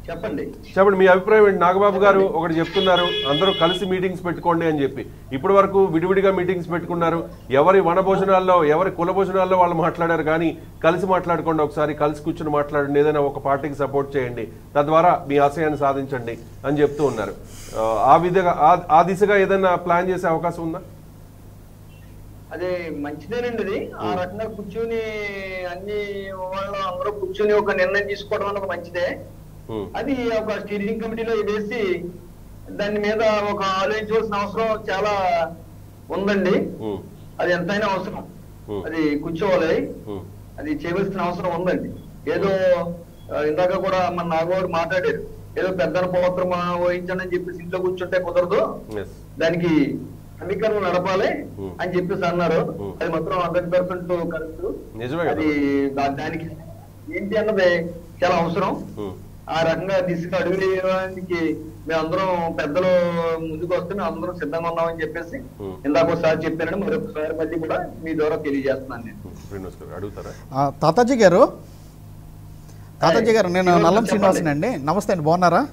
చెప్పండి చెప్పండి మీ అభిప్రాయం ఏంటి నాగబాబు గారు ఒకటి చెప్తున్నారు అందరూ కలిసి మీటింగ్స్ పెట్టుకోండి అని చెప్పి ఇప్పటి వరకు విడివిడిగా మీటింగ్స్ పెట్టుకున్నారు ఎవరి వనభోజనాల్లో ఎవరి కుల భోజనాల్లో వాళ్ళు మాట్లాడారు కానీ కలిసి మాట్లాడుకోండి ఒకసారి కలిసి కూర్చుని మాట్లాడండి ఏదైనా ఒక పార్టీకి సపోర్ట్ చేయండి తద్వారా మీ ఆశయాన్ని సాధించండి అని చెప్తూ ఉన్నారు ఆ, ఆ విధంగా ఆ- ఆ దిశగా ఏదైనా ప్లాన్ చేసే అవకాశం ఉందా అదే మంచిదేనండి అది ఆ రకంగా కూర్చుని అన్ని వాళ్ళు అందరూ కూర్చుని ఒక నిర్ణయం తీసుకోవడం అన్నది మంచిదే ఉమ్, అది ఒక స్టీరింగ్ కమిటీలో వేసి దాని మీద ఒక ఆలోచించవలసిన అవసరం చాలా ఉందండి ఉమ్, అది ఎంతైనా అవసరం ఉమ్, అది కూర్చోవాలి ఉమ్, అది చేయవలసిన అవసరం ఉందండి ఏదో ఆ, ఇందాక కూడా మన నాగవారు మాట్లాడారు ఏదో పెద్దన పవిత్రం వహించండి అని చెప్పేసి ఇంట్లో కూర్చుంటే కుదరదు yes. దానికి సమీకరణం నడపాలి Hmm. అని చెప్పేసి అన్నారు Hmm. అది మాత్రం హండ్రెడ్ పర్సెంట్ కరెక్ట్ నిజమే కదా అది దా- దానికి ఏంటి అన్నది చాలా అవసరం ఉమ్, ఆ రకంగా దిశగా అడుగులు వేయడానికి మేమందరం పెద్దలు ముందుకు వస్తే మేము అందరం సిద్ధంగా ఉన్నామని చెప్పేసి Hmm. ఇందాక ఒకసారి చెప్పానని మరొకసారి మళ్ళీ కూడా మీ ద్వారా తెలియజేస్తున్నాను నేను ఉమ్, శ్రీనివాస్ గారు అడుగుతారా ఆ, తాతాజీ గారు తాతాజీ గారు నేను చెప్పండి. నల్లం శ్రీనివాసన్ అండి నమస్తే అండి బాగున్నారా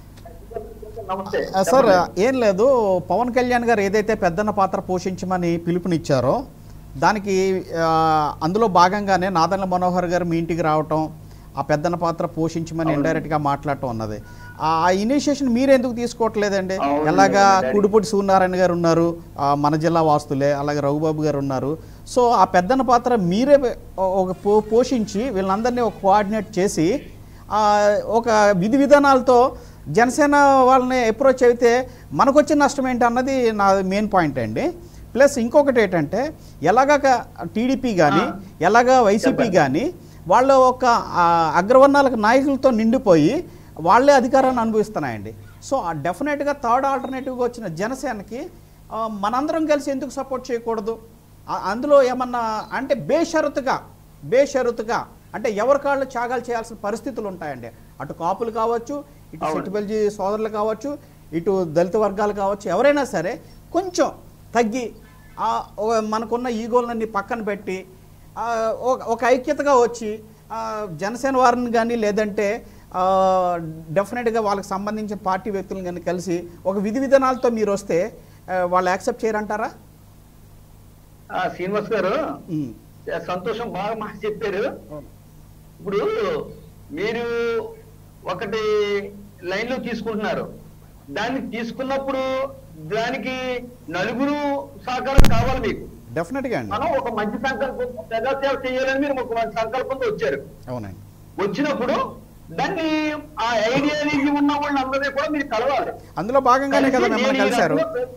నమస్తే ఆ, సార్ చెప్పండి. ఏం లేదు పవన్ కళ్యాణ్ గారు ఏదైతే పెద్దన్న పాత్ర పోషించమని పిలుపునిచ్చారో దానికి ఆ, అందులో భాగంగానే నాదన్ల మనోహర్ గారు మీ ఇంటికి రావటం ఆ పెద్దన్న పాత్ర పోషించమని అవును. ఇండైరెక్ట్గా మాట్లాడటం ఉన్నది ఆ ఇనిషియేషన్ మీరు ఎందుకు తీసుకోవట్లేదండి అవును, ఎలాగా డాడీ. కుడిపూడి సూర్యనారాయణ గారు ఉన్నారు ఆ, మన జిల్లా వాస్తులే అలాగే రఘుబాబు గారు ఉన్నారు సో ఆ పెద్దన్న పాత్ర మీరే ఒక పో పోషించి వీళ్ళందరినీ ఒక కోఆర్డినేట్ చేసి ఆ, ఒక విధి విధానాలతో జనసేన వాళ్ళని అప్రోచ్ అయితే మనకు వచ్చిన నష్టం ఏంటి అన్నది నా మెయిన్ పాయింట్ అండి ప్లస్ ఇంకొకటి ఏంటంటే ఎలాగ టీడీపీ కానీ ఎలాగ వైసీపీ చెప్పండి. కానీ వాళ్ళ ఒక ఆ, అగ్రవర్ణాలకు నాయకులతో నిండిపోయి వాళ్ళే అధికారాన్ని అనుభవిస్తున్నాయండి సో ఆ డెఫినెట్గా థర్డ్ ఆల్టర్నేటివ్గా వచ్చిన జనసేనకి ఆ, మనందరం కలిసి ఎందుకు సపోర్ట్ చేయకూడదు ఆ- అందులో ఏమన్నా అంటే బేషరతుగా బేషరతుగా అంటే ఎవరి కాళ్ళు త్యాగాలు చేయాల్సిన పరిస్థితులు ఉంటాయండి అటు కాపులు కావచ్చు ఇటు అవును. సెటిబల్జీ సోదరులు కావచ్చు ఇటు దళిత వర్గాలు కావచ్చు ఎవరైనా సరే కొంచెం తగ్గి ఆ, ఒక- మనకున్న ఈగోలన్నీ పక్కన పెట్టి ఆ, ఒక- ఒక ఐక్యతగా వచ్చి ఆ, జనసేన వారిని కానీ లేదంటే ఆ, డెఫినెట్గా వాళ్ళకి సంబంధించిన పార్టీ వ్యక్తులను కానీ కలిసి ఒక విధి విధానాలతో మీరు వస్తే ఆ, వాళ్ళు యాక్సెప్ట్ చేయరంటారా ఆ, శ్రీనివాస్ గారు ఉమ్. సంతోషం బాగా మాట చెప్పారు అవును. ఇప్పుడు మీరు ఒకటి లైన్ లో తీసుకుంటున్నారు దాన్ని తీసుకున్నప్పుడు దానికి నలుగురు సహకారం కావాలి మీకు డెఫినెట్గా అండి మనం ఒక మంచి సంకల్పం ప్రజాసేవ చేయాలని మీరు ఒక మంచి సంకల్పంతో వచ్చారు అవునండి వచ్చినప్పుడు దాన్ని ఆ ఐడియాలజీ ఉన్న వాళ్ళందరినీ కూడా మీరు కలవాలి అందులో భాగంగానే కదా కలిసి మిమ్మల్ని నేను ఈ కలిశారు రకంగా-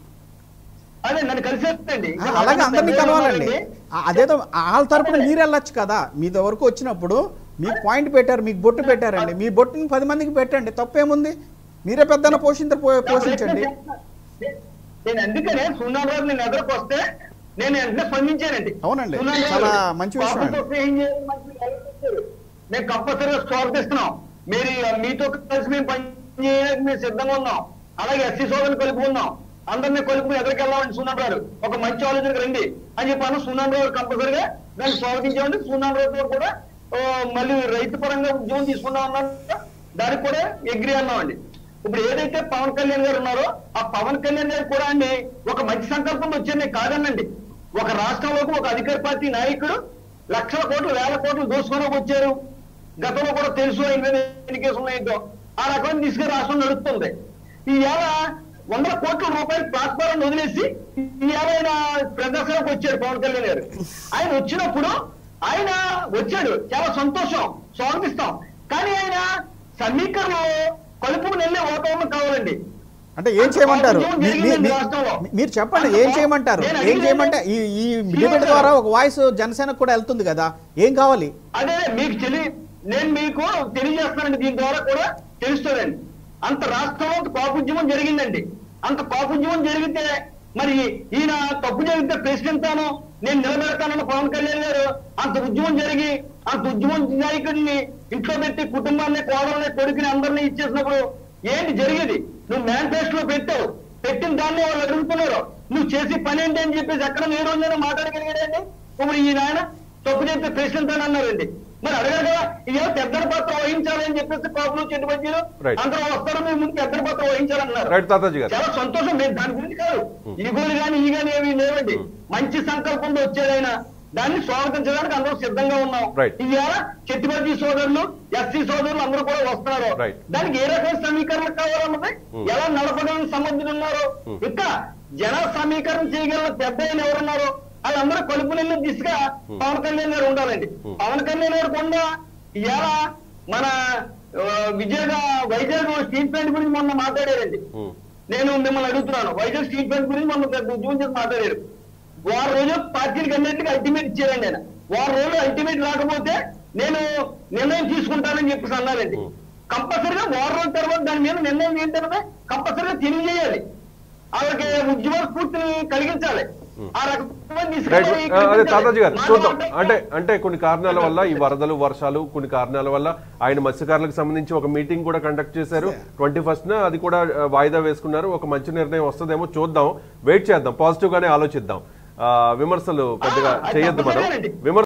అదే నన్ను కలిసేస్తండి ఆ, అలాగే అందరినీ కలవాలండి ఆ, అదేదో వాళ్ళ తరపున మీరు వెళ్ళొచ్చు కదా మీ వరకు వచ్చినప్పుడు మీకు పాయింట్ పెట్టారు మీకు బొట్టు పెట్టారండి మీ బొట్టుని పది మందికి పెట్టండి తప్పేముంది మీరే పెద్దన పోషించ పోషించండి నేను అందుకనే సున్నాం గారు నేను ఎదురుకు వస్తే నేను వెంటనే స్పందించానండి అవునండి. సున్నాం గారు చాలా మంచి విషయం పాపంతో అండి. స్నేహం చేయడం మంచి లైఫ్ ఇచ్చారు. మేము కంపల్సరీగా స్వాగతిస్తున్నాం మీరు మీతో కలిసి మేము పని చేయడానికి మేము సిద్ధంగా ఉన్నాం అలాగే ఎస్సీ సోదరులు కలుపుకున్నాం అందరినీ కలుపుకుని ఎదురుకి వెళ్ళామని సున్నాం గారు ఒక మంచి ఆలోచనకు రండి అని చెప్పాను సున్నాం గారు కంపల్సరీగా దాన్ని స్వాగతించామండి సున్నాం గారు గారు కూడా ఆ, మళ్ళీ రైతు పరంగా ఉద్యోగం తీసుకున్నాం అన్నారు దానికి కూడా ఎగ్రీ అన్నామండి ఇప్పుడు ఏదైతే పవన్ కళ్యాణ్ గారు ఉన్నారో ఆ పవన్ కళ్యాణ్ గారు కూడా అండి ఒక మంచి సంకల్పం వచ్చారు కాదనండి ఒక రాష్ట్రంలోకి ఒక అధికార పార్టీ నాయకుడు లక్షల కోట్లు వేల కోట్లు దోసుకొని వచ్చారు గతంలో కూడా తెలుసు ఆయన మీద ఎన్ని కేసులు ఉన్నాయంటో ఆ రకమైన తీసుకుని రాష్ట్రం నడుస్తుంది ఈ ఏళ వందల కోట్ల రూపాయల ప్లాట్ఫారం వదిలేసి ఈ ఏళ ఆయన ప్రదర్శనకు వచ్చారు పవన్ కళ్యాణ్ గారు ఆయన వచ్చినప్పుడు ఆయన వచ్చాడు చాలా సంతోషం స్వాగతిస్తాం కానీ ఆయన సమీకరణలో కలుపుకు నెల్లే వాతావరణం కావాలండి అంటే ఏం చేయమంటారు ఉద్యమం మీ- మీ- జరిగిందండి మీ- రాష్ట్రంలో. మీరు చెప్పండి అంత ఏం బా- చేయమంటారు నేను ఏం అడిగింది చేయమంటే ఈ ఈ డిబేట్ ద్వారా ఒక వాయిస్ జనసేనకు కూడా వెళ్తుంది కదా ఏం కావాలి అదే మీకు తెలి నేను మీకు తెలియజేస్తానండి దీని ద్వారా కూడా తెలుస్తుందండి అంత రాష్ట్రంలో ఒక కాపుద్యమం జరిగిందండి అంత కాపుద్యమం జరిగితే మరి ఈయన తప్పు జరిగితే ప్రెసిడెంట్ తాను నేను నిలబెడతానన్న పవన్ కళ్యాణ్ గారు అంత ఉద్యమం జరిగి అంత ఉద్యమం నాయకుడిని ఇంట్లో పెట్టి కుటుంబాన్ని కోడల్ని కొడుకుని అందరినీ ఇచ్చేసినప్పుడు ఏంటి జరిగేది నువ్వు మేనిఫెస్టోలో పెట్టావు పెట్టిన దాన్ని వాళ్ళు అడుగుతున్నారు నువ్వు చేసే పని ఏంటి అని చెప్పేసి ఎక్కడ ఏ రోజైనా మాట్లాడగలిగాడండి ఇప్పుడు ఈ నాయన తప్పు చెప్తే ప్రెసిడెంట్ అని అన్నారండి మరి అడగారు కదా ఇదేమో పెద్దల పాత్ర వహించాలని చెప్పేసి కాపులు చెట్టు బజ్జీలు Right. అందరూ వస్తారు మీ ముందు పెద్దల పాత్ర వహించాలన్నారు రైట్ తాతాజీ గారు చాలా సంతోషం మేము దాని గురించి కాదు ఈగోలు కానీ ఈ కానీ ఏమీ లేవండి మంచి సంకల్పంతో వచ్చేదైనా దాన్ని స్వాగతించడానికి అందరూ సిద్ధంగా ఉన్నాం Right. ఇవాళ చెట్టుబడి సోదరులు ఎస్సీ సోదరులు అందరూ కూడా వస్తున్నారు Right. దానికి ఏ రకమైన సమీకరణ కావాలన్నది Hmm. ఎలా నడపడానికి సమర్థులు ఉన్నారు Hmm. ఇంకా జన సమీకరణ చేయగల పెద్ద ఆయన ఎవరున్నారు వాళ్ళందరూ కలుపు నిన్న దిశగా పవన్ కళ్యాణ్ గారు ఉండాలండి Hmm. పవన్ కళ్యాణ్ గారు కూడా ఇవాళ మన ఆ, విజయగా వైజాగ్ స్టీల్ ప్లాంట్ గురించి మొన్న మాట్లాడారండి ఉమ్, నేను మిమ్మల్ని అడుగుతున్నాను వైజాగ్ స్టీల్ ప్లాంట్ గురించి మొన్న పెద్ద ఉద్యోగం చేసి మాట్లాడారు వారం రోజులు పార్టీలకు అన్నింటికి అల్టిమేట్ ఇచ్చారండి ఆయన వారం రోజులు అల్టిమేట్ రాకపోతే నేను నిర్ణయం తీసుకుంటానని చెప్పేసి అన్నారండి Hmm. కంపల్సరిగా వారం రోజుల తర్వాత దాని మీద నిర్ణయం ఏంటంటే కంపల్సరిగా తెలియజేయాలి వాళ్ళకి ఉద్యమ స్ఫూర్తిని కలిగించాలి ఆ రకమైన రైట్ తీసుకెళ్ళి ఆ, అదే కలిగించాలి. తాతాజీ గారు మాట చూద్దాం మాట- అంటే అంటే కొన్ని కారణాల వల్ల ఈ వరదలు వర్షాలు కొన్ని కారణాల వల్ల ఆయన మత్స్యకారులకు సంబంధించి ఒక మీటింగ్ కూడా కండక్ట్ చేశారు ట్వంటీ ఫస్ట్ న అది కూడా ఆ, వాయిదా వేసుకున్నారు ఒక మంచి నిర్ణయం వస్తుందేమో చూద్దాం వెయిట్ చేద్దాం పాజిటివ్ గానే ఆలోచిద్దాం ఆ, విమర్శలు పెద్దగా ఆ, అది చేయొద్దు మనం తప్పనిసరిగానండి. విమర్శ